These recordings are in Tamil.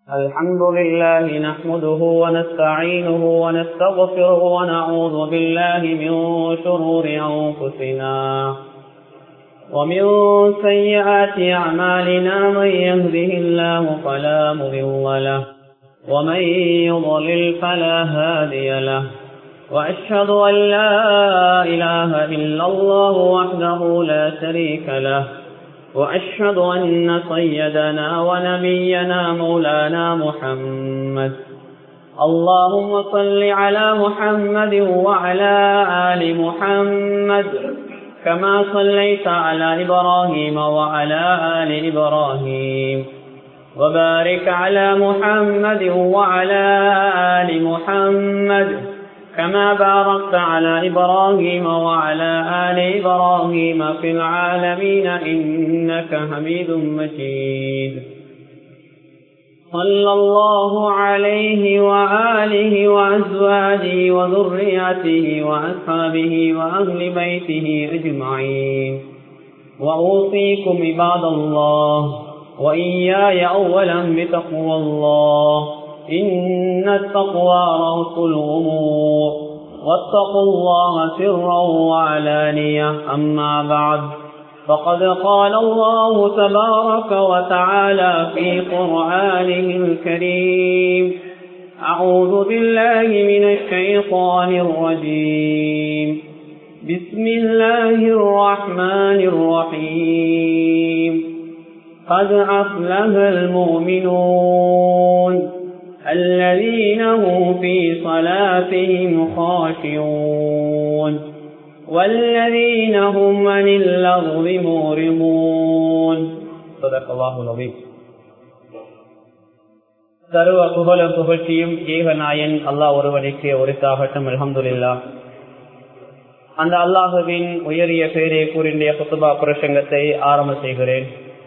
الحمد لله نحمده ونستعينه ونستغفره ونعوذ بالله من شرور أنفسنا ومن سيئات أعمالنا من يهده الله فلا مضل له ومن يضلل فلا هادي له وأشهد أن لا إله إلا الله وحده لا شريك له وأشهد أن سيدنا ونبينا مولانا محمد اللهم صل على محمد وعلى آل محمد كما صليت على إبراهيم وعلى آل إبراهيم وبارك على محمد وعلى آل محمد كما باركت على إبراهيم وعلى آل إبراهيم في العالمين إنك حميد مجيد صلى الله عليه وآله وأزواجه وذرياته وأصحابه وأهل بيته أجمعين وأوصيكم عباد الله وإياي أولا بتقوى الله إن التقوى رأس الأمور واتقوا الله سرا وعلانية أما بعد فقد قال الله تبارك وتعالى في قرآنه الكريم أعوذ بالله من الشيطان الرجيم بسم الله الرحمن الرحيم قد أفلح المؤمنون الذين هم في صلاتهم خاشعون والذين هم عن اللغو مورمون صدق الله العظيم சர்வ புகழ புகழ்ச்சியும் ஏகநாயன் அல்லாஹ் ஒருவனுக்கு ஒருத்தாகட்டும் அலமதுல்லா அந்த அல்லாஹுவின் உயரிய பேரை கூறிய குத்துபா பிரசங்கத்தை ஆரம்ப செய்கிறேன்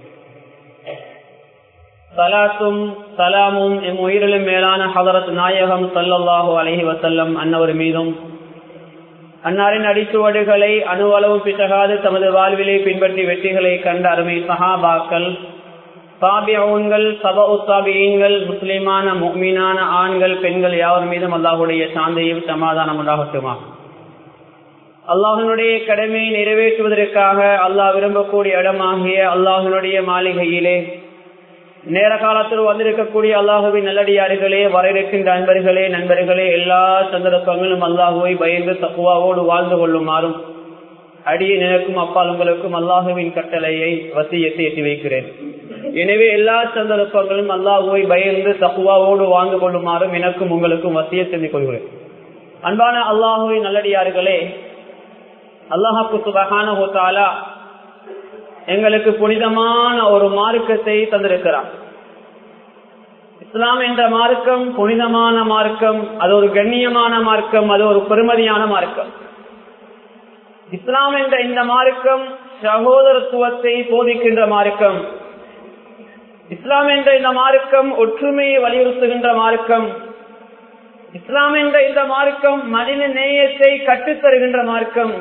சலாத்தும் சலாமும் எம் உயிரிலும் மேலான ஹதரத் நாயகம் சல்லல்லாஹு அலஹி வசல்லம் அன்னவர் மீதும் அன்னாரின் அடிச்சுவடுகளை அணுவளவு பிசகாது தமது வாழ்விலை பின்பற்றி வெற்றிகளை கண்ட அருமை சஹாபாக்கள் சாபியங்கள் சப உத்தாபியங்கள் முஸ்லிமான மீனான ஆண்கள் பெண்கள் யாவர் மீதும் அல்லாஹுடைய சாந்தையும் சமாதானம் உண்டாகட்டுமா அல்லாஹனுடைய கடமையை நிறைவேற்றுவதற்காக அல்லாஹ் விரும்பக்கூடிய இடமாகிய அல்லாஹனுடைய மாளிகையிலே நேர காலத்தில் வந்திருக்கக்கூடிய அல்லாஹுவின் நல்லடியார்களே வர இருக்கின்ற அன்பர்களே நண்பர்களே எல்லா சந்தர்ப்பங்களும் அல்லாஹுவை பயந்து தக்குவாவோடு வாழ்ந்து கொள்ளுமாறும் அடியை நினைக்கும் அப்பால் உங்களுக்கும் அல்லாஹுவின் கட்டளையை வசியத்தை எட்டி வைக்கிறேன் எனவே எல்லா சந்தர்ப்பங்களும் அல்லாஹுவை பயந்து தக்குவாவோடு வாழ்ந்து கொள்ளுமாறும் எனக்கும் உங்களுக்கும் வசிய செஞ்சு கொள்கிறேன் அன்பான அல்லாஹுவின் நல்லடியார்களே அல்லாஹாக்கு சுபகான ஹோத்தாலா எங்களுக்கு புனிதமான ஒரு மார்க்கத்தை தந்திருக்கிறார் இஸ்லாம் என்ற மார்க்கம் புனிதமான மார்க்கம் அது ஒரு கண்ணியமான மார்க்கம் அது ஒரு பெருமதியான மார்க்கம் இஸ்லாம் என்ற இந்த மார்க்கம் சகோதரத்துவத்தை போதிக்கின்ற மார்க்கம் இஸ்லாம் என்ற இந்த மார்க்கம் ஒற்றுமையை வலியுறுத்துகின்ற மார்க்கம் இஸ்லாம் என்ற இந்த மார்க்கம் மனித நேயத்தை கற்றுத்தருகின்ற மார்க்கம்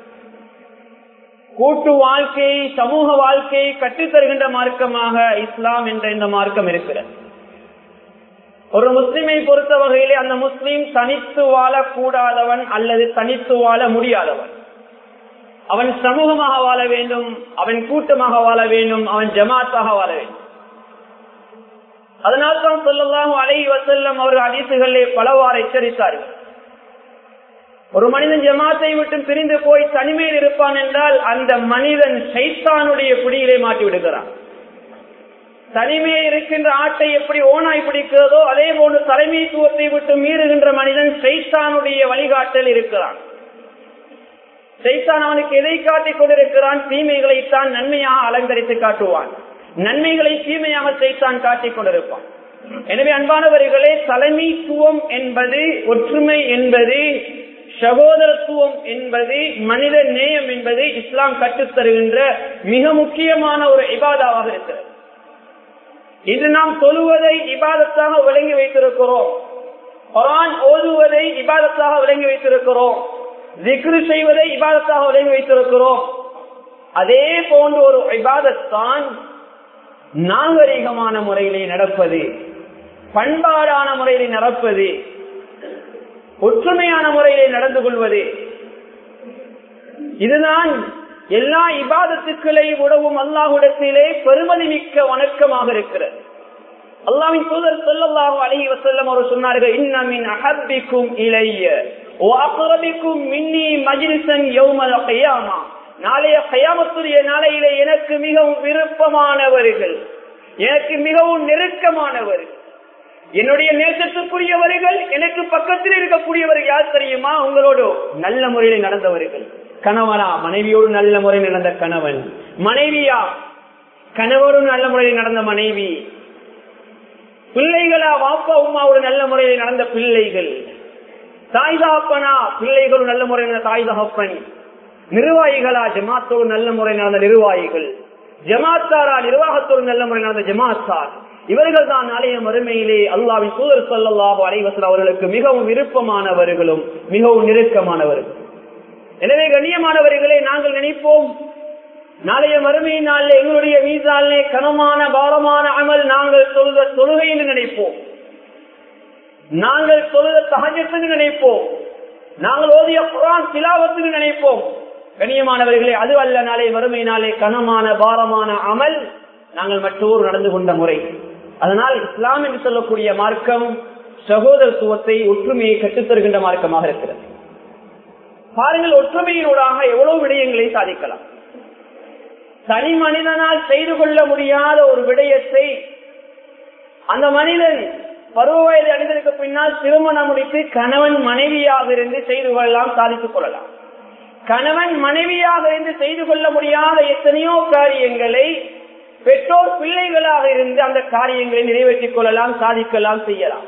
கூட்டு வாழ்க்கையை சமூக வாழ்க்கையை கற்றுத்தருகின்ற மார்க்கமாக இஸ்லாம் என்ற இந்த மார்க்கம் இருக்கிறது ஒரு முஸ்லிமை பொறுத்த வகையிலே அந்த முஸ்லீம் தனித்து வாழக்கூடாதவன் அல்லது தனித்து வாழ முடியாதவன் அவன் சமூகமாக வாழ வேண்டும் அவன் கூட்டமாக வாழ வேண்டும் அவன் ஜமாத்தாக வாழ வேண்டும் அதனால்தான் சொல்லலாம் அலை வசல்லம் அவர்கள் அதிசுகளே பலவாறு எச்சரித்தார்கள் ஒரு மனிதன் ஜமாத்தை விட்டு பிரிந்து போய் தனிமையில் இருப்பான் என்றால் அந்த மனிதன் சைத்தானுடைய பிடியிலே மாட்டி விடுகிறான் தனிமையில் இருக்கின்ற ஆட்டை எப்படி ஓனாய் பிடிக்கிறதோ அதே போன்று தலைமைத்துவத்தை விட்டு மீறுகின்ற மனிதன் சைத்தானுடைய வழிகாட்டல் இருக்கிறான் சைத்தான் அவனுக்கு எதை காட்டிக் கொண்டிருக்கிறான் தீமைகளைத்தான் நன்மையாக அலங்கரித்து காட்டுவான் நன்மைகளை தீமையாக சைத்தான் காட்டிக் கொண்டிருப்பான் எனவே அன்பானவர்களே தலைமைத்துவம் என்பது ஒற்றுமை என்பது சகோதரத்துவம் என்பது மனித நேயம் என்பது இஸ்லாம் கற்றுத்தருகின்ற மிக முக்கியமான ஒரு இபாதாவாக இருக்கிறது இது நாம் தொழுவதை இபாதத்தாக விளங்கி வைத்திருக்கிறோம் குரான் ஓதுவதை இபாதத்தாக விளங்கி வைத்திருக்கிறோம் திக்ரு செய்வதை இபாதத்தாக விளங்கி வைத்திருக்கிறோம் அதே போன்ற ஒரு இபாதத்தான் நாகரிகமான முறையிலே நடப்பது பண்பாடான முறையிலே நடப்பது ஒற்றுமையான முறையிலே நடந்து கொள்வது இதுதான் எல்லா இபாதத்துக்களையும் உடவும் அல்லாஹுடத்திலே பெருமதி மிக்க வணக்கமாக இருக்கிறது அல்லாவின் தூதர் சொல்லல்லாஹு அலஹி வசல்லம் அவர் சொன்னார்கள் இன்னமின் அஹப்பிக்கும் இளைய ஓ அப்புறமிக்கும் மின்னி மஜிலிசன் யௌமல் கையாமா நாளைய கயாமத்துடைய நாளையிலே எனக்கு மிகவும் விருப்பமானவர்கள் எனக்கு மிகவும் நெருக்கமானவர்கள் என்னுடைய நேசத்துக்குரியவர்கள் எனக்கு பக்கத்தில் இருக்கக்கூடியவர்கள் யார் தெரியுமா உங்களோடு நல்ல முறையில் நடந்தவர்கள் கணவனா மனைவியோடு நல்ல முறையில் நடந்த கணவன் மனைவியா கணவரும் நல்ல முறையில் நடந்த மனைவி பிள்ளைகளா வாப்பா உமாவோடு நல்ல முறையில் நடந்த பிள்ளைகள் தாய் தகப்பனா பிள்ளைகளும் நல்ல முறையில் நடந்த தாய் தகப்பன் நிர்வாகிகளா ஜமாத்தோடு நல்ல முறையில் நடந்த நிர்வாகிகள் ஜமாத்தாரா நிர்வாகத்தோடு நல்ல முறை நடந்த ஜமாத்தார் இவர்கள் தான் நாளைய மறுமையிலே அல்லாவின் சூழல் சொல்லல்லாஹோ அலைவசல் அவர்களுக்கு மிகவும் விருப்பமானவர்களும் மிகவும் நெருக்கமானவர்கள் எனவே கண்ணியமானவர்களை நாங்கள் நினைப்போம் நாளைய மறுமையின் நாளில் எங்களுடைய மீதாலே கனமான பாரமான அமல் நாங்கள் தொழுத தொழுகை என்று நினைப்போம் நாங்கள் தொழுத தகஜத்துக்கு நினைப்போம் நாங்கள் ஓதிய குரான் சிலாவத்துக்கு நினைப்போம் கண்ணியமானவர்களே அது அல்ல நாளை மறுமை நாளே கனமான பாரமான அமல் நாங்கள் மற்றோர் நடந்து கொண்ட முறை அதனால் இஸ்லாம் என்று சொல்லக்கூடிய மார்க்கம் சகோதரத்துவத்தை ஒற்றுமையை கற்றுத்தருகின்ற மார்க்கமாக இருக்கிறது பாருங்கள் ஒற்றுமையினூடாக எவ்வளவு விடயங்களை சாதிக்கலாம் தனி மனிதனால் செய்து கொள்ள முடியாத ஒரு விடயத்தை அந்த மனிதன் பருவ வயது அடைந்ததற்கு பின்னால் திருமணம் முடித்து கணவன் மனைவியாக இருந்து செய்து கொள்ளலாம் சாதித்துக் கொள்ளலாம் கணவன் மனைவியாக இருந்து செய்து கொள்ள முடியாத எத்தனையோ காரியங்களை பெற்றோர் பிள்ளைகளாக இருந்து அந்த காரியங்களை நிறைவேற்றிக் கொள்ளலாம் சாதிக்கலாம் செய்யலாம்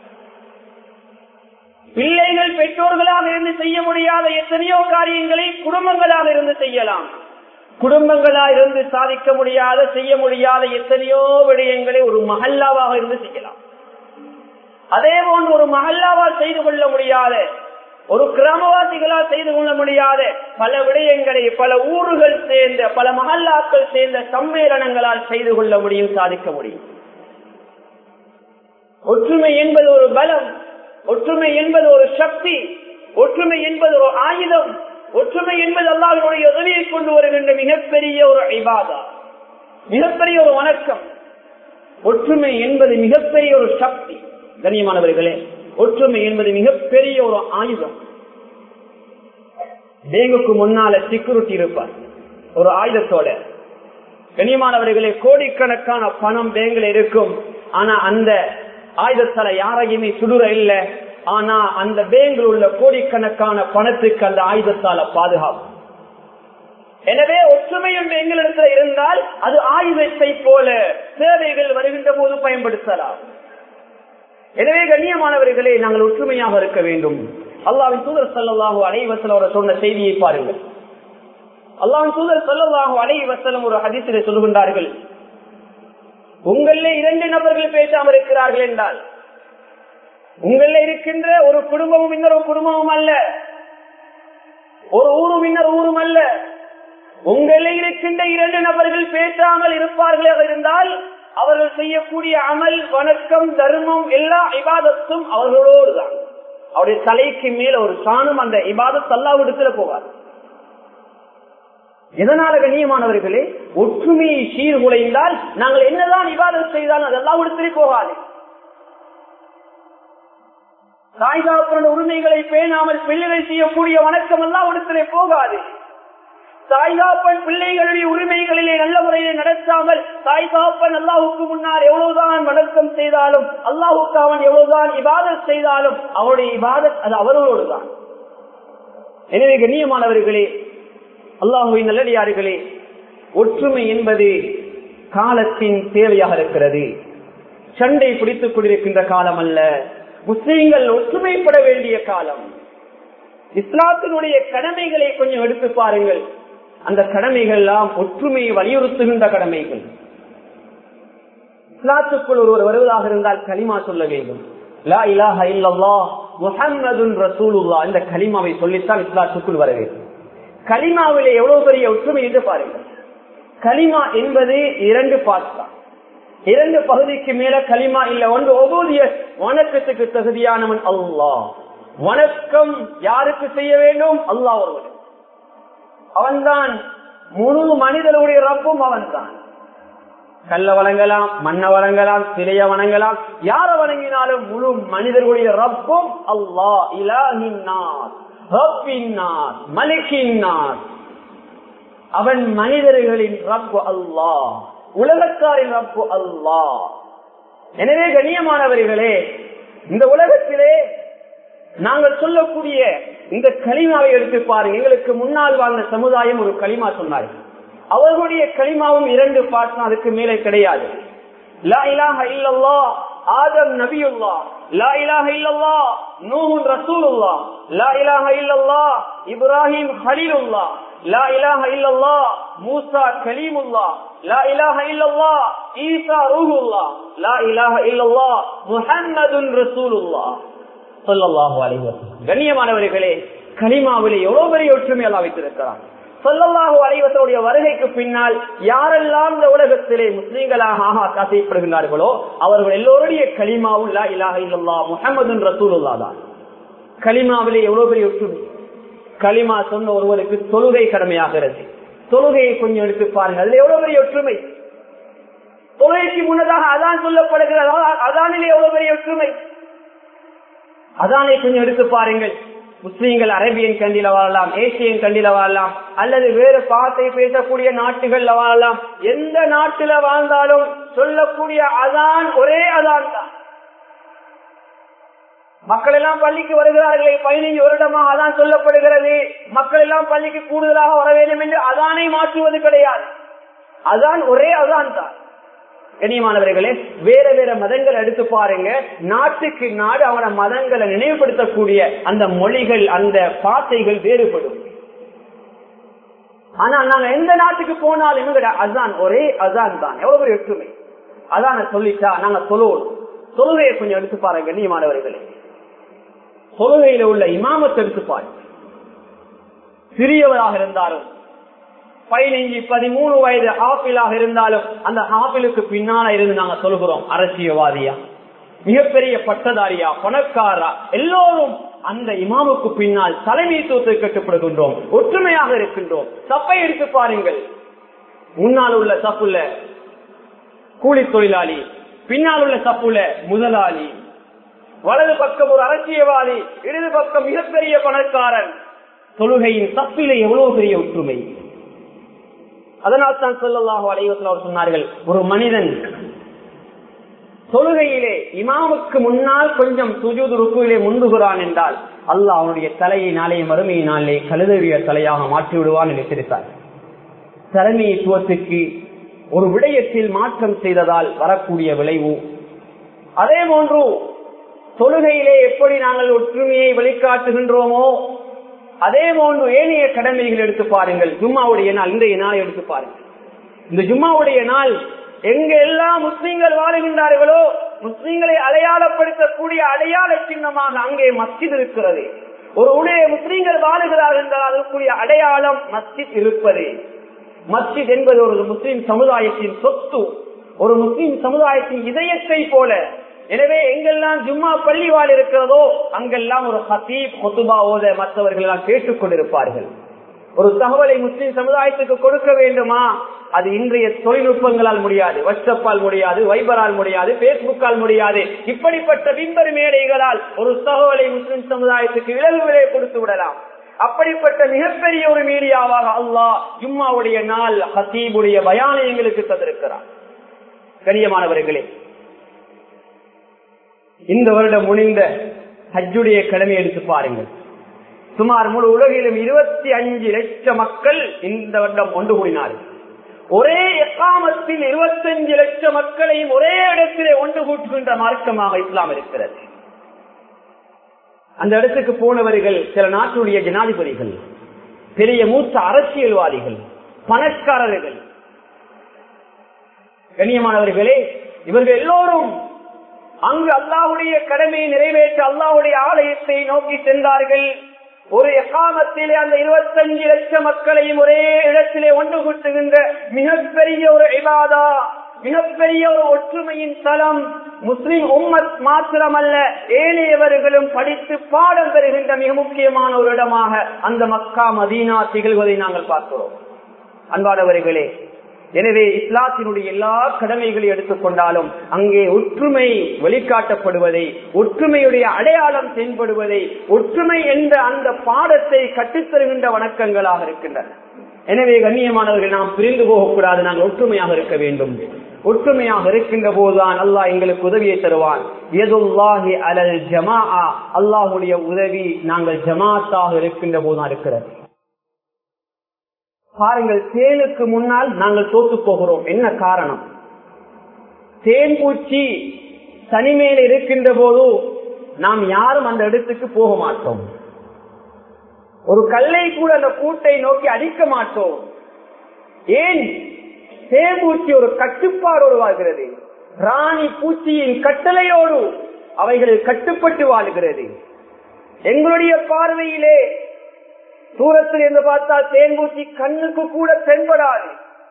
பிள்ளைகள் பெற்றோர்களாக இருந்து செய்ய முடியாத எத்தனையோ காரியங்களை குடும்பங்களாக இருந்து செய்யலாம் குடும்பங்களா இருந்து சாதிக்க முடியாத செய்ய முடியாத எத்தனையோ விடயங்களை ஒரு மகல்லாவாக இருந்து செய்யலாம் அதே போன்று ஒரு மகல்லாவால் செய்து கொள்ள முடியாத ஒரு கிராமவாசிகளால் செய்து கொள்ள முடியாத பல விடயங்களை பல ஊர்கள் சேர்ந்த பல மகல்லாக்கள் சேர்ந்த சம்மேளனங்களால் செய்து கொள்ள முடியும் சாதிக்க முடியும் ஒற்றுமை என்பது ஒரு பலம் ஒற்றுமை என்பது ஒரு சக்தி ஒற்றுமை என்பது ஒரு ஆயுதம் ஒற்றுமை என்பது அல்லாஹனுடைய உதவியை கொண்டு வருகின்ற மிகப்பெரிய ஒரு ஐபாதா மிகப்பெரிய ஒரு வணக்கம் ஒற்றுமை என்பது மிகப்பெரிய ஒரு சக்தி கண்ணியமானவர்களே ஒற்றுமை என்பது மிகப்பெரிய ஒரு ஆயுதம் பேங்குக்கு முன்னால செக்யூரிட்டி இருப்பார் ஒரு ஆயுதத்தோட கண்ணியமானவர்களே கோடிக்கணக்கான பணம் பேங்கில் இருக்கும் ஆனா அந்த ஆயுதத்தால யாரையுமே சுடுற இல்ல ஆனா அந்த பேங்கில் உள்ள கோடிக்கணக்கான பணத்துக்கு அந்த ஆயுதத்தால பாதுகாப்பு எனவே ஒற்றுமையும் எங்களிடத்தில் இருந்தால் அது ஆயுதத்தை போல சேவைகள் வருகின்ற போது பயன்படுத்தலாம் எனவே கண்ணியமானவர்களே நாங்கள் ஒற்றுமையாக இருக்க வேண்டும் அல்லாவின் தூதர் சல்லாஹூ அலைவசலம் சொன்ன செய்தியை பாருங்கள் அல்லாவின் தூதர் சல்லாஹூ அலைவசலம் ஒரு ஹதிசிலை சொல்கின்றார்கள் உங்கள இரண்டு நபர்கள் பேசாமல் இருக்கிறார்கள் என்றால் உங்கள இருக்கின்ற ஒரு குடும்பமும் இன்னொரு குடும்பமும் அல்ல ஒரு ஊரும் இன்னொரு ஊரும் அல்ல உங்கள இருக்கின்ற இரண்டு நபர்கள் பேசாமல் இருப்பார்களாக இருந்தால் அவர்கள் செய்யக்கூடிய அமல் வணக்கம் தர்மம் எல்லா இபாதத்தும் அவர்களோடு தான் அவருடைய தலைக்கு மேல ஒரு சாணம் அந்த இபாதத் அல்லாவிடத்துல போவார் எதனால கண்ணியமானவர்களே ஒற்றுமையை சீர்குலைந்தால் நாங்கள் என்னதான் இபாதம் செய்தாலும் அது எல்லாவிடத்திலே போகாது தாய் தாப்பன உரிமைகளை பேணாமல் பிள்ளைகள் செய்யக்கூடிய வணக்கம் எல்லாவிடத்திலே போகாது தாய்காப்பன் பிள்ளைகளுடைய உரிமைகளிலே நல்ல முறையிலே நடத்தாமல் தாய் காப்பன் அல்லாஹுக்கு முன்னால் எவ்வளவுதான் வணக்கம் செய்தாலும் அல்லாஹுக்கு அவன் எவ்வளவுதான் இபாதத் செய்தாலும் அவருடைய இபாதத் அது அவர்களோடு தான் எனவே கண்ணியமானவர்களே அல்லாஹுவின் நல்லடியார்களே ஒற்றுமை என்பது காலத்தின் தேவையாக இருக்கிறது சண்டை பிடித்துக் கொண்டிருக்கின்ற காலம் அல்ல முஸ்லீம்கள் ஒற்றுமைப்பட வேண்டிய காலம் இஸ்லாத்தினுடைய கடமைகளை கொஞ்சம் எடுத்து பாருங்கள் அந்த கடமைகள் எல்லாம் ஒற்றுமையை வலியுறுத்துகின்ற கடமைகள் இஸ்லாத்துக்குள் ஒருவர் வருவதாக இருந்தால் கலிமா சொல்ல வேண்டும் லா இலாஹ இல்லல்லா முஹம்மதுன் ரசூலுல்லா இந்த கலிமாவை சொல்லித்தான் இஸ்லாத்துக்குள் வர வேண்டும் கலிமாவிலே எவ்வளவு பெரிய ஒற்றுமை என்று பாருங்கள் கலிமா என்பது இரண்டு பாஸ்தா இரண்டு பகுதிக்கு மேல களிமா இல்ல ஒன்று ஒவ்வொரு வணக்கத்துக்கு தகுதியானவன் அல்லாஹ் வணக்கம் யாருக்கு செய்ய வேண்டும் அல்லாஹ் ஒருவன் அவன்தான் முழு மனிதனுடைய ரப்பும் அவன்தான் கல்ல வணங்கலாம் மண்ணை வணங்கலாம் சிலைய வணங்கலாம் யார வணங்கினாலும் முழு மனிதர்களுடைய ரப்பும் அல்லாஹ் இலாஹின்னார் ரப்பின்னார் மலிக்கின்னார் அவன் மனிதர்களின் ரப்பு அல்லாஹ் உலகத்தாரின் ரப்பு அல்லாஹ் எனவே கண்ணியமானவர்களே இந்த உலகத்திலே நாங்கள் சொல்லக்கூடிய இந்த களிமாவை எடுத்து பாருங்க எங்களுக்கு முன்னால் வாழ்ந்த சமுதாயம் ஒரு களிமா சொன்னார்கள் அவர்களுடைய களிமாவும் இரண்டு பாட்டும் அதுக்கு மேலே கிடையாது லா இலாஹ இல்லல்லா ஆதம் நபியுல்லா லா இலாஹ இல்லல்லா நூஹுன் ரசூலுல்லா லா இலாஹ இல்லல்லா இப்ராஹிம் ஹலீலுல்லா லா இலாஹ இல்லல்லா மூசா கலீமுல்லா லா இலாஹ இல்லல்லா ஈசா ரூஹுல்லா லா இலாஹ இல்லல்லா முஹம்மதுன் ரசூலுல்லா சொல்லல்லாஹு அலைஹி வஸல்லம் கண்ணியமானவர்களே கலிமாவிலே எவ்வளவு பெரிய ஒற்றுமை எல்லாம் வைத்திருக்கிறார் சொல்லல்லாஹு அலைவசனுடைய வருகைக்கு பின்னால் யாரெல்லாம் இந்த உலகத்திலே முஸ்லீம்களாக ஆகா காசைப்படுகின்றார்களோ அவர்கள் எல்லோருடைய கலிமாவும் லா இலாஹ இல்லல்லா முஹம்மதுன் ரசூலுல்லா தான் கலிமாவிலே எவ்வளவு பெரிய ஒற்றுமை களிமா சொன்ன ஒருவருக்கு தொழுகை கடமையாகிறது தொழுகையை கொஞ்சம் எடுத்து பாருங்க அதுல எவ்வளவு பெரிய ஒற்றுமை தொழுகைக்கு முன்னதாக அதான் சொல்லப்படுகிறது அதானிலே எவ்வளவு பெரிய ஒற்றுமை அதானை கொஞ்சம் எடுத்து பாருங்கள் முஸ்லீம்கள் அரேபியன் கண்டில வாழலாம் ஏசியன் கண்டில வாழலாம் அல்லது வேறு பாத்தை பேசக்கூடிய நாட்டுகள்ல வாழலாம் எந்த நாட்டுல வாழ்ந்தாலும் சொல்லக்கூடிய அதான் ஒரே அதான் தான் மக்கள் எல்லாம் பள்ளிக்கு வருகிறார்களே பதினைஞ்சு வருடமாக அதான் சொல்லப்படுகிறது மக்கள் எல்லாம் பள்ளிக்கு கூடுதலாக வர வேண்டும் என்று அதானை மாற்றுவது கிடையாது அதான் ஒரே அதான் தான் கண்ணியமானவர்களே வேற வேற மதங்கள் எடுத்து பாருங்க நாட்டுக்கு நாடு அவன மதங்களை நினைவுபடுத்தக்கூடிய அந்த மொழிகள் அந்த பாத்தைகள் வேறுபடும் ஆனால் நாங்க எந்த நாட்டுக்கு போனாலும் அதான் ஒரே அதான் தான் எவ்வளவு பெரிய ஒற்றுமை அதான சொல்லிட்டா நாங்க சொல்லுவோம் தொழுகையை கொஞ்சம் எடுத்து பாருங்க கண்ணியமானவர்களே தொழுகையில உள்ள இமாமத்தை எடுத்து பாருங்க சிறியவராக இருந்தாலும் பதினைஞ்சு பதிமூணு வயது ஹாஃபிலாக இருந்தாலும் அந்த ஹாஃபிலுக்கு பின்னால இருந்து நாங்க சொல்கிறோம் அரசியல்வாதியா மிகப்பெரிய பட்டதாரியா பணக்காரா எல்லோரும் அந்த இமாமுக்கு பின்னால் தலைமைத்துவத்தை கட்டுப்படுகின்றோம் ஒற்றுமையாக இருக்கின்றோம் தப்பை எடுத்து பாருங்கள் முன்னால் உள்ள தப்புல கூலி தொழிலாளி பின்னால் உள்ள தப்புல முதலாளி வலது பக்கம் ஒரு அரசியல்வாதி இடது பக்கம் மிகப்பெரிய பணக்காரன் தொழுகையின் தப்பில எவ்வளவு பெரிய ஒற்றுமை அதனால் தான் சொல்லலாக அலைவத்தில் அவர் சொன்னார்கள் ஒரு மனிதன் தொழுகையிலே இமாமுக்கு முன்னால் கொஞ்சம் சுஜூது ருக்குவிலே முந்துகிறான் என்றால் அல்லாஹ் அவனுடைய தலையை நாளைய மறுமையினாலே கழுதவிய தலையாக மாற்றி விடுவான் என்று தெரிவித்தார் தலைமைத்துவத்துக்கு ஒரு விடயத்தில் மாற்றம் செய்ததால் வரக்கூடிய விளைவு அதே போன்று தொழுகையிலே எப்படி நாங்கள் ஒற்றுமையை வெளிக்காட்டுகின்றோமோ அதே போன்று ஏனைய கடமைகள் எடுத்து பாருங்கள் ஜும்மாவுடைய நாள் இன்றைய நாள் எடுத்து பாருங்கள் இந்த ஜும்மாவுடைய நாள் எங்க எல்லாம் முஸ்லீம்கள் வாழுகின்றார்களோ முஸ்லீம்களை அடையாளப்படுத்தக்கூடிய அடையாள சின்னமாக அங்கே மஸ்ஜித் இருக்கிறது ஒரு உடைய முஸ்லீம்கள் வாழுகிறார்கள் என்றால் அதற்குரிய அடையாளம் மஸ்ஜித் இருப்பது மஸ்ஜித் என்பது ஒரு முஸ்லீம் சமுதாயத்தின் சொத்து ஒரு முஸ்லீம் சமுதாயத்தின் இதயத்தை போல எனவே எங்கெல்லாம் ஜும்மா பள்ளி வாழ் இருக்கிறதோ அங்கெல்லாம் ஒரு ஹசீப் கொத்துபா ஓத மற்றவர்கள் எல்லாம் கேட்டுக் கொண்டிருப்பார்கள் ஒரு தகவலை முஸ்லிம் சமுதாயத்துக்கு கொடுக்க வேண்டுமா அது இன்றைய தொழில்நுட்பங்களால் முடியாது வாட்ஸ்அப்பால் முடியாது வைபரால் முடியாது பேஸ்புக்கால் முடியாது இப்படிப்பட்ட விம்பர் மேடைகளால் ஒரு தகவலை முஸ்லிம் சமுதாயத்துக்கு இலகுவிலே கொடுத்து விடலாம் அப்படிப்பட்ட மிகப்பெரிய ஒரு மீடியாவாக அல்லாஹ் ஜும்மாவுடைய நாள் ஹசீபுடைய பயானை எங்களுக்கு தந்திருக்கிறார் கண்ணியமானவர்களே இந்த வருடம் முடிந்த ஹஜ்ஜுடைய கடமை எடுத்து பாருங்கள் சுமார் முழு உலகிலும் இருபத்தி அஞ்சு லட்சம் மக்கள் இந்த வருடம் ஒன்று கூடினார்கள் ஒரே எக்காமத்தில் இருபத்தஞ்சு லட்சம் மக்களையும் ஒரே இடத்திலே ஒன்று கூட்டுகின்ற மார்க்கமாக இஸ்லாம் இருக்கிறது அந்த இடத்துக்கு போனவர்கள் சில நாட்டுடைய ஜனாதிபதிகள் பெரிய மூத்த அரசியல்வாதிகள் பணக்காரர்கள் கண்ணியமானவர்களே இவர்கள் எல்லோரும் அங்கு அல்லாஹுடைய கடமையை நிறைவேற்ற அல்லாஹுடைய ஆலயத்தை நோக்கி சென்றார்கள் ஒரு எக்காமத்திலே அந்த இருபத்தஞ்சு லட்சம் மக்களையும் ஒரே இடத்திலே ஒன்று கூட்டுகின்ற மிகப்பெரிய ஒரு இவாதா மிகப்பெரிய ஒரு ஒற்றுமையின் தலம் முஸ்லிம் உம்மத் மாத்திரமல்ல ஏழையவர்களும் படித்து பாடம் பெறுகின்ற மிக முக்கியமான ஒரு இடமாக அந்த மக்கா மதீனா திகழ்வதை நாங்கள் பார்க்கிறோம் அன்பானவர்களே எனவே இஸ்லாத்தினுடைய எல்லா கடமைகளை எடுத்துக்கொண்டாலும் அங்கே ஒற்றுமை வெளிக்காட்டப்படுவதை ஒற்றுமையுடைய அடையாளம் தென்படுவதை ஒற்றுமை என்ற அந்த பாடத்தை கற்றுத்தருகின்ற வணக்கங்களாக இருக்கின்றன எனவே கண்ணியமானவர்கள் நாம் பிரிந்து போகக்கூடாது நாங்கள் ஒற்றுமையாக இருக்க வேண்டும் ஒற்றுமையாக இருக்கின்ற போதுதான் அல்லாஹ் எங்களுக்கு உதவியை தருவான் எதுல்லாஹி அலல் ஜமா அல்லாஹுடைய உதவி நாங்கள் ஜமாத்தாக இருக்கின்ற போதுதான் இருக்கிறது பாருங்கள் தேனுக்கு முன்னால் நாங்கள் தோத்து போகிறோம் என்ன காரணம் தேன் பூச்சி தனிமையில் இருக்கின்ற போது நாம் யாரும் அந்த இடத்துக்கு போக மாட்டோம் ஒரு கல்லை கூட அந்த கூட்டை நோக்கி அடிக்க மாட்டோம் ஏன் தேம்பூச்சி ஒரு கட்டுப்பாடோடு வாழ்கிறது ராணி பூச்சியின் கட்டளையோடு அவைகள் கட்டுப்பட்டு வாழ்கிறது எங்களுடைய பார்வையிலே தூரத்தில் இருந்து பார்த்தால் தேன்பூச்சி கண்ணுக்கு கூட தென்படாது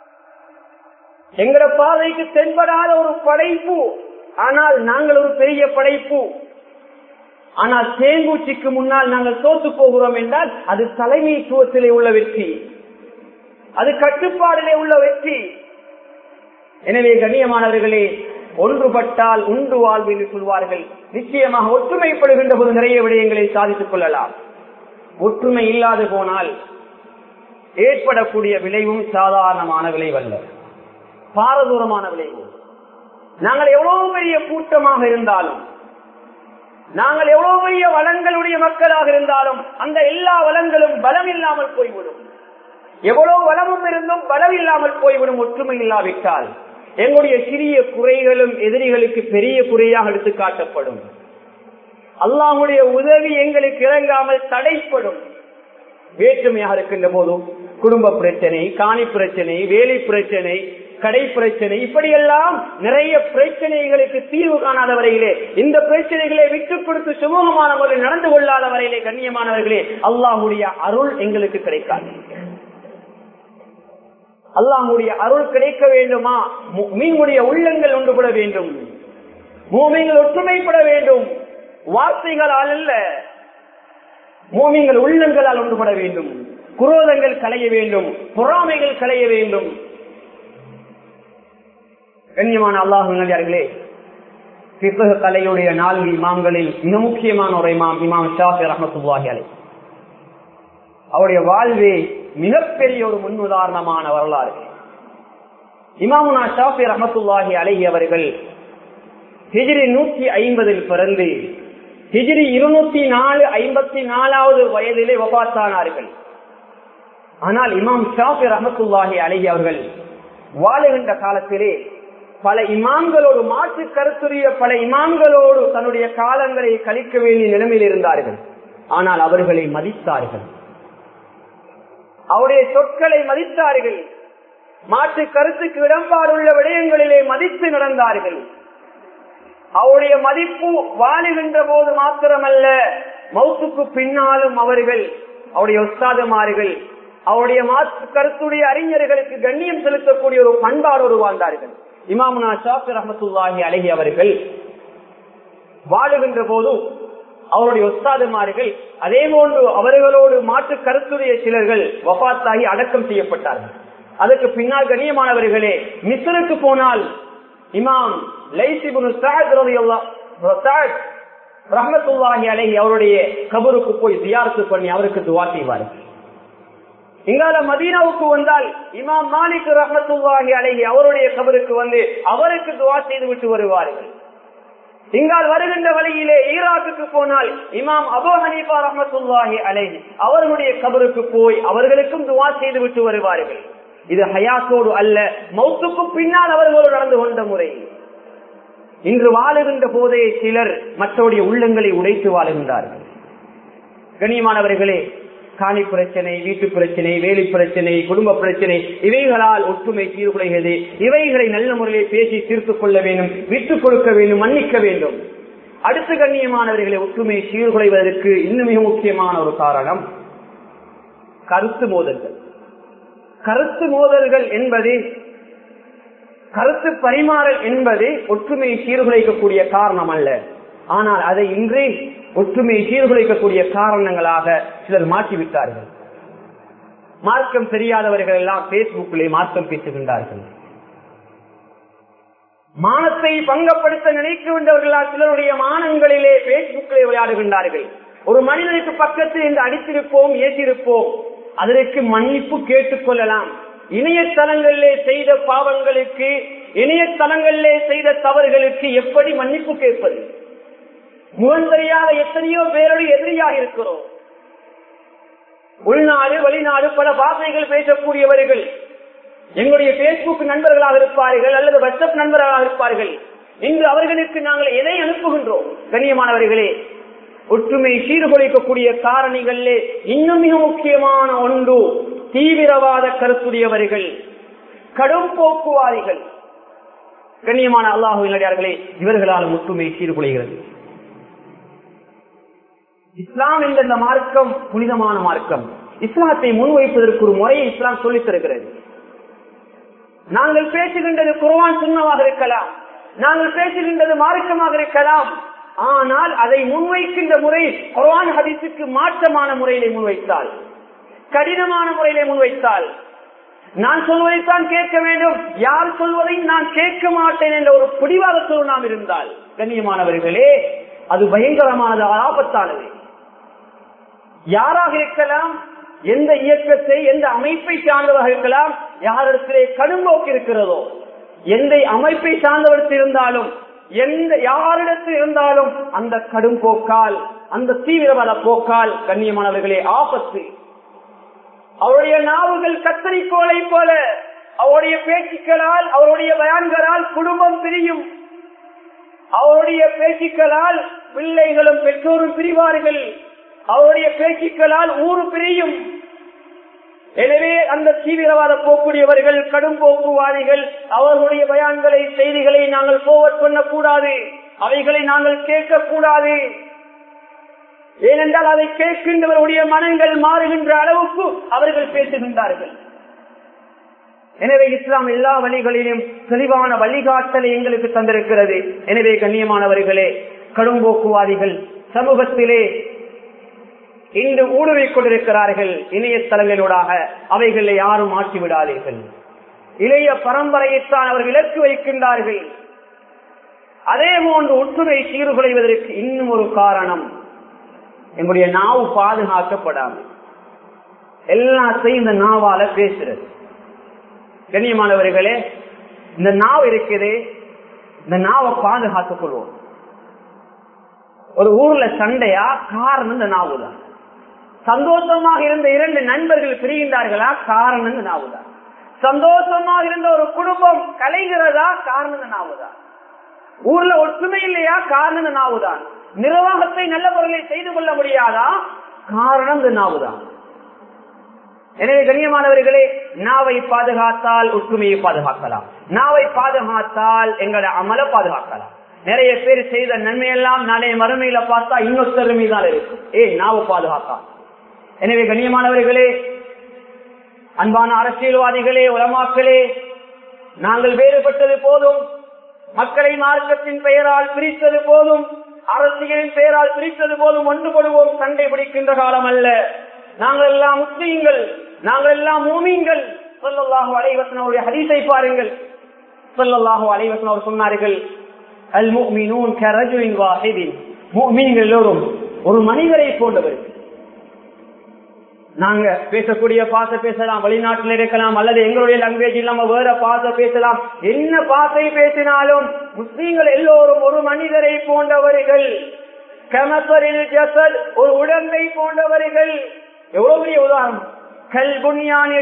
எங்கட பாதைக்கு தென்படாத ஒரு படைப்பு ஆனால் நாங்கள் ஒரு பெரிய படைப்பு ஆனால் தேன்பூச்சிக்கு முன்னால் நாங்கள் தோத்து போகிறோம் என்றால் அது தலைமைத்துவத்திலே உள்ள வெற்றி அது கட்டுப்பாடிலே உள்ள வெற்றி எனவே கண்ணியமானவர்களே ஒன்றுபட்டால் உண்டு வாழ்வு என்று சொல்வார்கள் நிச்சயமாக ஒற்றுமைப்படுகின்ற போது நிறைய விடயங்களை சாதித்துக் கொள்ளலாம் ஒற்றுமை இல்லாது போனால் ஏற்படக்கூடிய விளைவும் சாதாரணமான விளைவல்ல பாரதூரமான விளைவு நாங்கள் எவ்வளவு பெரிய கூட்டமாக இருந்தாலும் நாங்கள் எவ்வளவு பெரிய வளங்களுடைய மக்களாக இருந்தாலும் அந்த எல்லா வளங்களும் பலம் இல்லாமல் போய்விடும் எவ்வளவு வளமும் இருந்தும் பலம் இல்லாமல் போய்விடும் ஒற்றுமை இல்லாவிட்டால் எங்களுடைய சிறிய குறைகளும் எதிரிகளுக்கு பெரிய குறையாக எடுத்து காட்டப்படும் அல்லாஹுடைய உதவி எங்களுக்கு இறங்காமல் தடைப்படும் வேற்றுமையாக இருக்கின்ற போதும் குடும்ப பிரச்சனை காணி பிரச்சனை வேலை பிரச்சனை கடை பிரச்சனை இப்படியெல்லாம் நிறைய பிரச்சனைகளுக்கு தீர்வு காணாத வரையிலே இந்த பிரச்சனைகளை விட்டுக் கொடுத்து சுமூகமான முறையில் நடந்து கொள்ளாத வரையிலே கண்ணியமானவர்களே அல்லாஹுடைய அருள் எங்களுக்கு கிடைக்காது அல்லாஹுடைய அருள் கிடைக்க வேண்டுமா மீனுடைய உள்ளங்கள் ஒன்றுபட வேண்டும் மூமிங்கள் ஒற்றுமைப்பட வேண்டும் வார்த்தைகளால் அல்ல மூமிங்கள் உள்ளங்களால் ஒன்றுபட வேண்டும் குரோதங்கள் களைய வேண்டும் பொறாமைகள் களைய வேண்டும் கண்ணியமான அல்லாஹர்களே பிற்பக கலையுடைய நான்கு இமாம்களில் மிக முக்கியமான ஒரு இமாம் இமாம் ஷாஃபி ரஹமத்துல்லாஹி அலை அவருடைய வாழ்வே மிகப்பெரிய ஒரு முன்னுதாரணமான வரலாறு இமாமுனா ஷாஃபி ரஹமத்துல்லாஹி அலஹி அவர்கள் ஹிஜிரி நூற்றி ஐம்பதில் பிறந்து ஹிஜிரி இருநூத்தி நாலு ஐம்பத்தி நாலாவது வயதிலே வபாத்தானார்கள் ஆனால் இமாம் ஷாஃபி ரஹமத்துல்லாஹி அலஹி அவர்கள் வாழுகின்ற காலத்திலே பல இமாம்களோடு மாற்று கருத்துரிய பல இமாம்களோடு தன்னுடைய காலங்களை கழிக்க வேண்டிய நிலைமையில் இருந்தார்கள் ஆனால் அவர்களை மதித்தார்கள் அவருடைய சொற்களை மதித்தார்கள் மாற்று கருத்துக்கு இடம்பாடுள்ள விடயங்களிலே மதித்து நடந்தார்கள் அவருடைய மதிப்பு வாழுகின்ற போது மாத்திரமல்ல மௌத்துக்கு பின்னாலும் அவர்கள் அவருடைய ஒஸ்தாதமார்கள் அவருடைய மாற்று கருத்துடைய அறிஞர்களுக்கு கண்ணியம் செலுத்தக்கூடிய ஒரு பண்பாடோடு வாழ்ந்தார்கள் இமாமுனா ஷாஃபி ரஹமத்துல்லாஹி அழகி அவர்கள் வாழுகின்ற போதும் அவருடைய ஒஸ்தாதுமார்கள் அதே போன்று அவர்களோடு மாற்று கருத்துடைய சிலர்கள் வபாத்தாகி அடக்கம் செய்யப்பட்டார்கள் அதற்கு பின்னால் கண்ணியமானவர்களே மிஸ்ருக்கு போனால் இமாம் லைசிபுன் ரஹமத்துல்லாஹி அலஹி அவருடைய கபருக்கு போய் தியாரத்து பண்ணி அவருக்கு துவா செய்வார்கள் இங்கால மதீனாவுக்கு வந்தால் இமாம் மாலிக் ரஹமத்துல்லாஹி அலஹி அவருடைய கபருக்கு வந்து அவருக்கு துவா செய்து விட்டு வருவார்கள் இங்கால் வருகின்ற வழியிலே ஈராக்குக்கு போனால் இமாம் அபோ ஹனீஃபா ரஹமத்துல்லாஹி அலைஹி அவர்களுடைய கபருக்கு போய் அவர்களுக்கும் துவா செய்து விட்டு வருவார்கள் இது ஹயாத்தோடு அல்ல மௌத்துக்கு பின்னால் அவர்களோடு நடந்து கொண்ட முறை இன்று வாழுகின்ற போதே சிலர் மற்றவருடைய உள்ளங்களை உடைத்து வாழுகின்றார்கள் கண்ணியமானவர்களே காணி பிரச்சனை வீட்டு பிரச்சனை வேலை பிரச்சனை குடும்ப பிரச்சனை இவைகளால் ஒற்றுமை சீர்குலைகிறது இவைகளை நல்ல முறையில் பேசி தீர்த்துக் கொள்ள வேண்டும் விட்டுக் கொடுக்க வேண்டும் மன்னிக்க வேண்டும் அடுத்த கண்ணியமானவர்களை ஒற்றுமை சீர்குலைவதற்கு இன்னும் மிக முக்கியமான ஒரு காரணம் கருத்து மோதல்கள் கருத்து மோதல்கள் என்பது கருத்து பரிமாறல் என்பது ஒற்றுமையை சீர்குலைக்கக்கூடிய காரணம் அல்ல ஆனால் அதை இன்றி ஒற்றுமையை சீர்குலைக்கக்கூடிய காரணங்களாக சிலர் மாற்றிவிட்டார்கள் மார்க்கம் தெரியாதவர்கள் எல்லாம் பேஸ்புக்கிலே மார்க்கம் பேசுகின்றார்கள் மானத்தை பங்கப்படுத்த நினைக்கின்றவர்களால் சிலருடைய மானங்களிலே பேஸ்புக்கிலே விளையாடுகின்றார்கள் ஒரு மனிதனுக்கு பக்கத்தில் இந்த அடித்திருப்போம் ஏற்றிருப்போம் அதற்கு மன்னிப்பு கேட்டுக் கொள்ளலாம் இணையதளங்களிலே செய்த பாவங்களுக்கு இணையதளங்களிலே செய்த தவறுகளுக்கு எப்படி மன்னிப்பு கேட்பது முகந்தறியாத எத்தனையோ பேரோடு எதிரியாக இருக்கிறோம் உள்நாடு வெளிநாடு பல பாஷைகள் பேசக்கூடியவர்கள் எங்களுடைய பேஸ்புக் நண்பர்களாக இருப்பார்கள் அல்லது வாட்ஸ்அப் நண்பர்களாக இருப்பார்கள் இன்று அவர்களுக்கு நாங்கள் எதை அனுப்புகின்றோம் கண்ணியமானவர்களே ஒற்றுமை சீர்குலைக்கக்கூடிய காரணிகளிலே இன்னும் மிக முக்கியமான ஒன்று தீவிரவாத கருத்துடையவர்கள் கடும் போக்குவாதிகள் கண்ணியமான அல்லாஹுவினடியார்களே இவர்களால் ஒற்றுமை சீர்குலைகிறது இஸ்லாம் என்ற இந்த மார்க்கம் புனிதமான மார்க்கம் இஸ்லாத்தை முன்வைப்பதற்கு ஒரு முறையை இஸ்லாம் சொல்லித் தருகிறது நாங்கள் பேசுகின்றது குர்வான் சுண்ணமாக இருக்கலாம் நாங்கள் பேசுகின்றது மார்க்கமாக இருக்கலாம் ஆனால் அதை முன்வைக்கின்ற முறை குர்வான் ஹதீஸுக்கு மாற்றமான முறையிலே முன்வைத்தால் கடினமான முறையிலே முன்வைத்தால் நான் சொல்வதைத்தான் கேட்க வேண்டும் யார் சொல்வதை நான் கேட்க மாட்டேன் என்ற ஒரு பிடிவாதத்தோடு நாம் இருந்தால் கண்ணியமானவர்களே அது பயங்கரமானது ஆபத்தானது யாராக இருக்கலாம் எந்த இயக்கத்தை எந்த அமைப்பை சார்ந்தவராக இருக்கலாம் யாரிடத்திலே கடும்போக்கு இருக்கிறதோ எந்த அமைப்பை சார்ந்தவர்கள் இருந்தாலும் எந்த யாரிடத்தில் இருந்தாலும் அந்த கடும் போக்கால் அந்த தீவிரவாத போக்கால் கண்ணியமானவர்களே ஆபத்து அவருடைய நாவுகள் கத்தரிக்கோளை போல அவருடைய பேச்சுக்களால் அவருடைய பயான்களால் குடும்பம் பிரியும் அவருடைய பேச்சுக்களால் பிள்ளைகளும் பெற்றோரும் பிரிவார்கள் அவருடைய பேச்சுக்களால் ஊரு பிரியும் எனவே அந்த தீவிரவாத போக்கூடியவர்கள் கடும் போக்குவாதிகள் அவர்களுடைய பயான்களை செய்திகளை நாங்கள் போவட் பண்ணக்கூடாது அவைகளை நாங்கள் கேட்கக்கூடாது ஏனென்றால் அதை கேட்கின்றவருடைய மனங்கள் மாறுகின்ற அளவுக்கு அவர்கள் பேசுகின்றார்கள் எனவே இஸ்லாம் எல்லா வழிகளிலும் தெளிவான வழிகாட்டலை எங்களுக்கு தந்திருக்கிறது எனவே கண்ணியமானவர்களே கடும்போக்குவாதிகள் சமூகத்திலே இன்று ஊடுருவிக் கொண்டிருக்கிறார்கள் இணையதளங்களூடாக அவைகளை யாரும் மாற்றி விடாதீர்கள் இளைய பரம்பரையைத்தான் அவர்கள் இலக்கு வைக்கின்றார்கள் அதே போன்று ஒற்றுமை சீர்குலைவதற்கு இன்னும் ஒரு காரணம் எங்களுடைய நாவு பாதுகாக்கப்படாமல் எல்லாத்தையும் இந்த நாவால பேசுறது கண்ணியமானவர்களே இந்த நாவ் இருக்குது இந்த நாவை பாதுகாத்துக் கொள்வோம் ஒரு ஊர்ல சண்டையா காரணம் இந்த நாவு தான் சந்தோஷமாக இருந்த இரண்டு நண்பர்கள் பிரிகின்றார்களா காரணம் இந்த நாவு தான் சந்தோஷமாக இருந்த ஒரு குடும்பம் கலைகிறதா காரணம் இந்த நாவு தான் ஊர்ல ஒற்றுமை இல்லையா காரணம் இந்த நாவு தான் நிர்வாகத்தை நல்ல முறையில் செய்து கொள்ள முடியாதா காரணம் இந்த நாவு தான் எனவே கண்ணியமானவர்களே நாவை பாதுகாத்தால் ஒற்றுமையை பாதுகாக்கலாம் நாவை பாதுகாத்தால் எங்களை அமல பாதுகாக்கலாம் நிறைய பேர் செய்த நன்மையெல்லாம் நாளைய மறுமையில பார்த்தா இன்னொருத்தர் மீதான் இருக்கும் ஏ நாவை பாதுகாத்தான் எனவே கண்ணியமானவர்களே அன்பான அரசியல்வாதிகளே உலமாக்களே நாங்கள் வேறுபட்டது போதும் மக்களை மார்க்கத்தின் பெயரால் பிரித்தது போதும் அரசியலின் பெயரால் பிரித்தது போதும் ஒன்றுபடுவோம் சண்டை பிடிக்கின்ற காலம் அல்ல நாங்கள் எல்லாம் முஸ்லீம்கள் நாங்கள் எல்லாம் மூமீன்கள் சொல்லல்லாஹு அலைவசனுடைய ஹதீஸை பாருங்கள் சொல்லல்லாஹு அலைவசன் அவர் சொன்னார்கள் அல் முஃமினூன் கரஜுலின் வாஹிதின் முஃமின்கள் எல்லோரும் ஒரு மனிதரை போன்றவர் நாங்க பேசக்கூடிய பாச பேசலாம் வெளிநாட்டில் இருக்கலாம் அல்லது எங்களுடைய லாங்குவேஜ் இல்லாம வேற பாச பேசலாம் என்ன பாசை பேசினாலும் முஸ்லீம்கள் எல்லோரும் ஒரு மனிதரை போன்றவர்கள் கமசரில் ஜசல் ஒரு உடம்பை போன்றவர்கள் எவ்வளவு பெரிய உதாரணம் கல் புண்ணியானி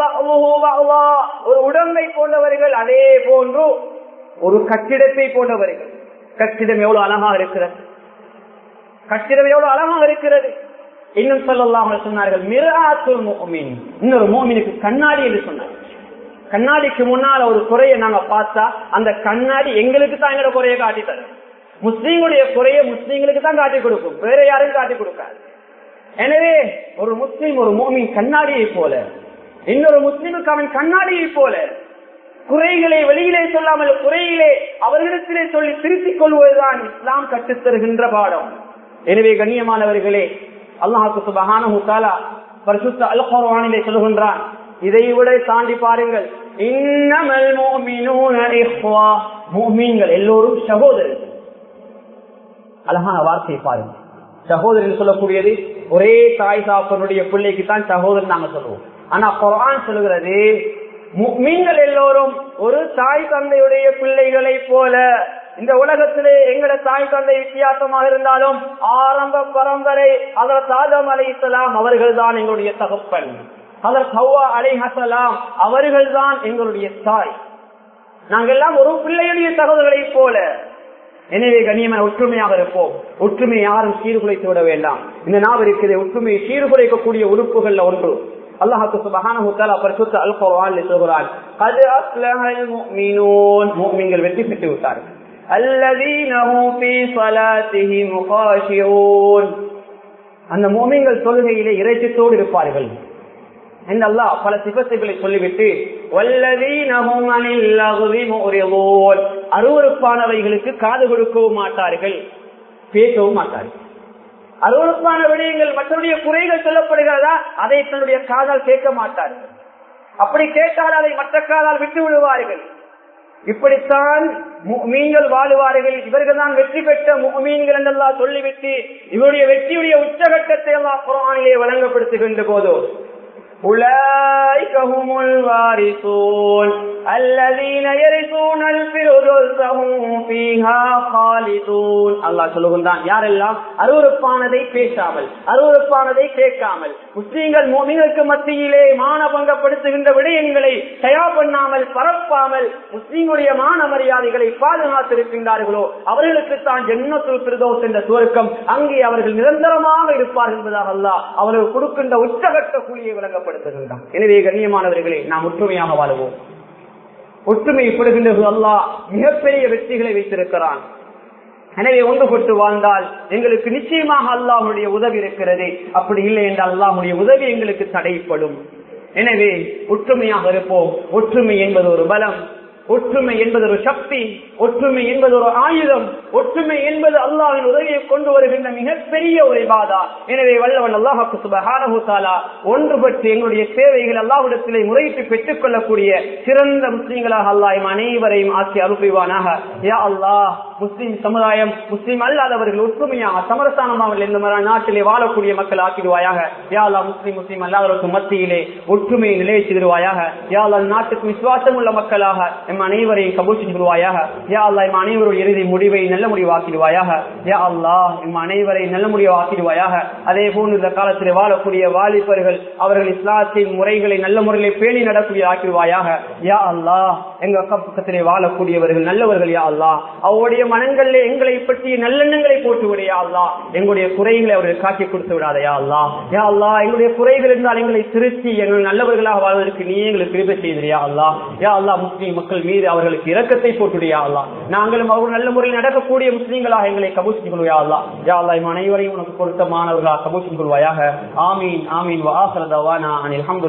ஒரு உடம்பை போன்றவர்கள் அதே போன்று ஒரு கட்டிடத்தை போன்றவர்கள் கட்டிடம் எவ்வளவு அழகா இருக்கிறது கட்டிடம் எவ்வளவு அழகாக இருக்கிறது இன்னும் சொல்லலாம் சொன்னார்கள் மிராத்துல் மோமின் இன்னொரு மோமினுக்கு கண்ணாடி என்று சொன்னார் கண்ணாடிக்கு முன்னால ஒரு குறையை நாங்க பார்த்தா அந்த கண்ணாடி எங்களுக்கு தான் எங்களோட குறையை காட்டி தரும் முஸ்லீம்களுடைய குறையை முஸ்லீம்களுக்கு தான் காட்டி கொடுக்கும் வேற யாரும் காட்டி கொடுக்காது எனவே ஒரு முஸ்லீம் ஒரு மோமின் கண்ணாடியை போல இன்னொரு முஸ்லீமுக்கு அவன் கண்ணாடியை போல குறைகளை வெளியிலே சொல்லாமல் குறையிலே அவர்களிடத்திலே சொல்லி திருத்திக் கொள்வதுதான் இஸ்லாம் கற்றுத்தருகின்ற பாடம் எனவே கண்ணியமானவர்களே அல்லாஹுக்கு சுபஹானஹு தஆலா பரிசுத்த அல் குர்ஆனிலே சொல்கின்றான் இதை விட தாண்டி பாருங்கள் இன்னமல் முஃமினூன இஹ்வா முஃமின்கள் எல்லோரும் சகோதரர்கள் அழகான வார்த்தையை பாருங்க சகோதரன் சொல்லக்கூடியது ஒரே தாய் சாப்பனுடைய பிள்ளைக்கு தான் சகோதரன் நாங்க சொல்லுவோம் ஆனா குரான் சொல்லுகிறது மீன்கள் எல்லோரும் ஒரு தாய் தந்தையுடைய பிள்ளைகளை போல இந்த உலகத்திலே எங்கட தாய் தந்தை வித்தியாசமாக இருந்தாலும் ஆரம்ப பரம்பரை அதற்கு ஆதம் அலை இஸ்லாம் அவர்கள் தான் எங்களுடைய தகப்பன் அதற்கு ஹவ்வா அலை ஹசலாம் அவர்கள் தான் எங்களுடைய தாய் நாங்கள் எல்லாம் ஒரு பிள்ளையுடைய சகோதரர்களை போல எனவே கண்ணியமான ஒற்றுமையாக இருப்போம் ஒற்றுமை யாரும் சீர்குலைத்து விட வேண்டாம் இந்த நாவ் இருக்குது ஒற்றுமையை சீர்குலைக்கக்கூடிய உறுப்புகள்ல ஒன்று அல்லாஹுக்கு சுபஹானஹு தஆலா பரிசுத்த அல் குர்ஆன்ல சொல்கிறான் قد أفلح المؤمنون முஃமின்கள் வெற்றி பெற்று விட்டார்கள் الذين هم في صلاتهم خاشعون அந்த முஃமின்கள் தொழுகையிலே இறைச்சத்தோடு இருப்பார்கள் என்று அல்லாஹ் பல சிபத்துகளை சொல்லிவிட்டு அருவறுப்பானவைகளுக்கு காது கொடுக்கவும் மாட்டார்கள் பேசவும் மாட்டார்கள் அருவறுப்பான விடயங்கள் மற்றவருடைய குறைகள் சொல்லப்படுகிறதா அதை தன்னுடைய காதால் கேட்க மாட்டார்கள் அப்படி கேட்டால் அதை மற்ற காதால் விட்டு விடுவார்கள் இப்படித்தான் மீன்கள் வாழுவார்கள் இவர்கள் தான் வெற்றி பெற்ற மீன்கள் என்றெல்லாம் சொல்லிவிட்டு இவருடைய வெற்றியுடைய உச்சகட்டத்தை எல்லாம் குரானிலே வழங்கப்படுத்துகின்ற போதோ أولئك هم الوارثون الذين يرثون الفردوس هم فيها خالدون அல்லாஹ் சொல்லுகின்றான் யாரெல்லாம் அருவருப்பானதை பேசாமல் அருவருப்பானதை கேட்காமல் முஸ்லீம்கள் மோமிகளுக்கு மத்தியிலே மானபங்கப்படுத்துகின்ற விடயங்களை தயார் பண்ணாமல் பரப்பாமல் முஸ்லீம்களுடைய மான மரியாதைகளை பாதுகாத்திருக்கின்றார்களோ அவர்களுக்கு தான் ஜென்னத்துல் பிரதோஸ் என்ற சுவர்க்கம் அங்கே அவர்கள் நிரந்தரமாக இருப்பார்கள் என்பதாக அல்லாஹ் அவர்கள் கொடுக்கின்ற உச்சகட்ட கூலியை வழங்க ஞாபகப்படுத்துகின்றான் எனவே கண்ணியமானவர்களே நாம் ஒற்றுமையாக வாழுவோம் ஒற்றுமைப்படுகின்றது அல்லாஹ் மிகப்பெரிய வெற்றிகளை வைத்திருக்கிறான் எனவே ஒன்றுபட்டு வாழ்ந்தால் எங்களுக்கு நிச்சயமாக அல்லாஹுடைய உதவி இருக்கிறது அப்படி இல்லை என்றால் அல்லாஹுடைய உதவி எங்களுக்கு தடைப்படும் எனவே ஒற்றுமையாக இருப்போம் ஒற்றுமை என்பது ஒரு பலம் ஒற்றுமை என்பது ஒரு சக்தி ஒற்றுமை என்பது ஒரு ஆயுதம் ஒற்றுமை என்பது அல்லாவின் உதவியை கொண்டு வருகின்ற மிகப்பெரிய ஒரு பாதா எனவே வல்லவன் அல்லாஹாக்கு சுபஹானஹூசாலா ஒன்றுபட்டு எங்களுடைய சேவைகள் அல்லாஹிடத்திலே முறையிட்டு பெற்றுக் கொள்ளக்கூடிய சிறந்த முஸ்லீம்களாக அல்லாஹ் அனைவரையும் ஆட்சி அனுப்புவானாக யா அல்லாஹ் முஸ்லீம் சமுதாயம் முஸ்லீம் அல்லாதவர்கள் ஒற்றுமையாக சமரசானமாக இந்த மாதிரி நாட்டிலே வாழக்கூடிய மக்கள் ஆக்கிடுவாயாக யா அல்லா முஸ்லீம் முஸ்லீம் அல்லாதவர்களுக்கு மத்தியிலே ஒற்றுமையை நிலையச்சிடுவாயாக யா அல்லா நாட்டுக்கு விசுவாசம் உள்ள மக்களாக எம் அனைவரையும் கபூல் செஞ்சுடுவாயாக யா அல்லா எம் அனைவருடைய இறுதி முடிவை நல்ல முடிவாக்கிடுவாயாக யா அல்லா எம் அனைவரை நல்ல முடிவாக்கிடுவாயாக அதே போன்று இந்த காலத்தில் வாழக்கூடிய வாலிபர்கள் அவர்கள் இஸ்லாத்தின் முறைகளை நல்ல முறையிலே பேணி நடக்கூடிய ஆக்கிடுவாயாக யா அல்லா எங்க பக்கத்திலே வாழக்கூடியவர்கள் நல்லவர்கள் யா அல்லா அவருடைய மனங்களிலே எங்களை பற்றிய நல்லெண்ணங்களை போட்டு விடையா அல்லா எங்களுடைய குறைகளை அவர்கள் காட்டி கொடுத்து விடாதையா அல்லா யா அல்லா எங்களுடைய குறைகள் இருந்தால் எங்களை திருத்தி எங்கள் நல்லவர்களாக வாழ்வதற்கு நீ எங்களுக்கு கிருபை செய்தியா அல்லா யா அல்லா முஸ்லீம் மக்கள் மீது அவர்களுக்கு இரக்கத்தை போட்டுடையா அல்லா நாங்களும் அவர்கள் நல்ல முறையில் நடக்கக்கூடிய முஸ்லீம்களாக எங்களை கபூசிக் கொள்வையா அல்லா யா அல்லா இம் அனைவரையும் உனக்கு பொருத்தமானவர்களாக கபூசிக் கொள்வாயாக ஆமீன் ஆமீன் வாசரதவானா அனில்